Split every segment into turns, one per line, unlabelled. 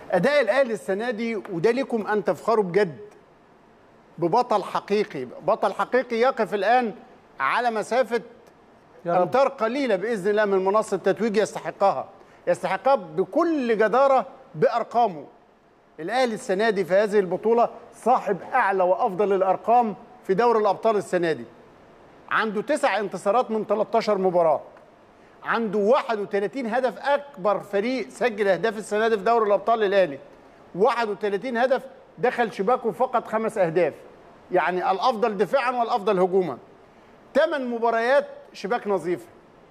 اداء الاهلي السنه دي وده لكم ان تفخروا بجد ببطل حقيقي بطل حقيقي يقف الان على مسافه
يا رب
امتار قليله باذن الله من منصه التتويج يستحقها يستحقها بكل جداره بارقامه الاهلي السنه دي في هذه البطوله صاحب اعلى وافضل الارقام في دوري الابطال السنه دي عنده تسع انتصارات من 13 مباراه عنده 31 هدف اكبر فريق سجل اهداف السنه دي في دوري الابطال الاهلي 31 هدف دخل شباكه فقط خمس اهداف يعني الافضل دفاعا والافضل هجوما ثمان مباريات شباك نظيفه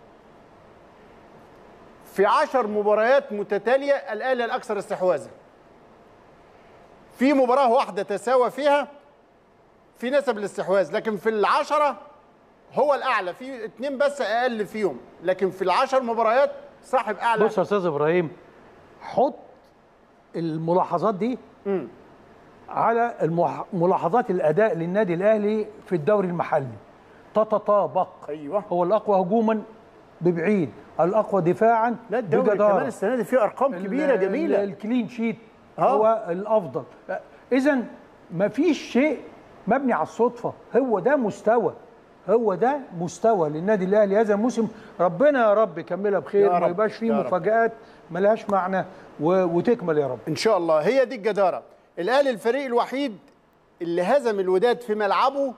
في عشر مباريات متتاليه الاهلي الاكثر استحواذا في مباراه واحده تساوى فيها في نسب الاستحواذ لكن في العشره هو الاعلى في اتنين بس اقل فيهم لكن في العشر مباريات صاحب اعلى
بص يا استاذ ابراهيم حط الملاحظات دي على المح- ملاحظات الاداء للنادي الاهلي في الدوري المحلي تتطابق
ايوه
هو الاقوى هجوما ببعيد الاقوى دفاعا
لا الدوري
بجدارة.
كمان السنه دي فيه ارقام كبيره
ال-
جميله
ال- الكلين شيت
آه.
هو الافضل اذا ما فيش شيء مبني على الصدفه هو ده مستوى هو ده مستوى للنادي الاهلي هذا الموسم ربنا يا رب يكملها بخير
يا
ما
رب،
يبقاش فيه
يا رب.
مفاجآت ملهاش معنى و... وتكمل يا رب
ان شاء الله هي دي الجداره الاهلي الفريق الوحيد اللي هزم الوداد في ملعبه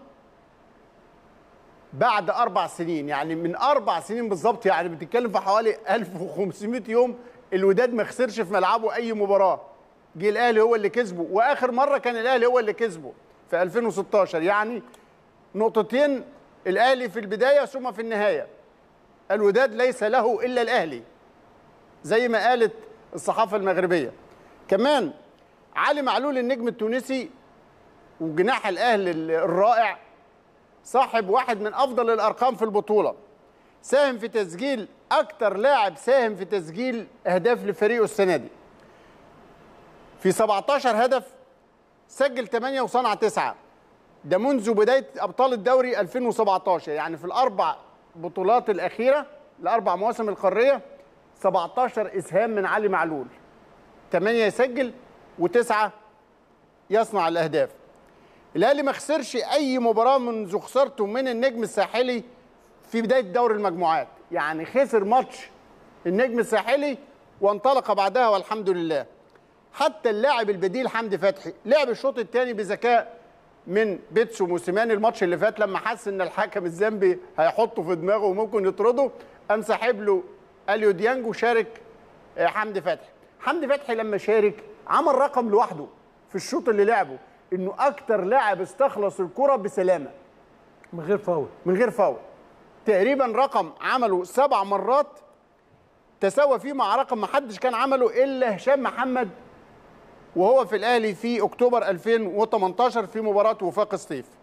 بعد اربع سنين يعني من اربع سنين بالظبط يعني بتتكلم في حوالي 1500 يوم الوداد ما خسرش في ملعبه اي مباراه جه الاهلي هو اللي كسبه واخر مره كان الاهلي هو اللي كسبه في 2016 يعني نقطتين الاهلي في البدايه ثم في النهايه الوداد ليس له الا الاهلي زي ما قالت الصحافه المغربيه كمان علي معلول النجم التونسي وجناح الاهلي الرائع صاحب واحد من افضل الارقام في البطوله ساهم في تسجيل اكتر لاعب ساهم في تسجيل اهداف لفريقه السنه دي في 17 هدف سجل 8 وصنع 9 ده منذ بدايه ابطال الدوري 2017 يعني في الاربع بطولات الاخيره الاربع مواسم القاريه 17 اسهام من علي معلول 8 يسجل وتسعه يصنع الاهداف الاهلي ما خسرش اي مباراه منذ خسارته من النجم الساحلي في بدايه دوري المجموعات يعني خسر ماتش النجم الساحلي وانطلق بعدها والحمد لله حتى اللاعب البديل حمدي فتحي لعب الشوط الثاني بذكاء من بيتسو موسيماني الماتش اللي فات لما حس ان الحكم الزامبي هيحطه في دماغه وممكن يطرده قام ساحب له اليو ديانج وشارك آه، حمدي فتحي حمدي فتحي لما شارك عمل رقم لوحده في الشوط اللي لعبه انه اكتر لاعب استخلص الكره بسلامه
من غير فاول
من غير فاول تقريبا رقم عمله سبع مرات تساوى فيه مع رقم ما حدش كان عمله الا هشام محمد وهو في الاهلي في اكتوبر 2018 في مباراه وفاق سطيف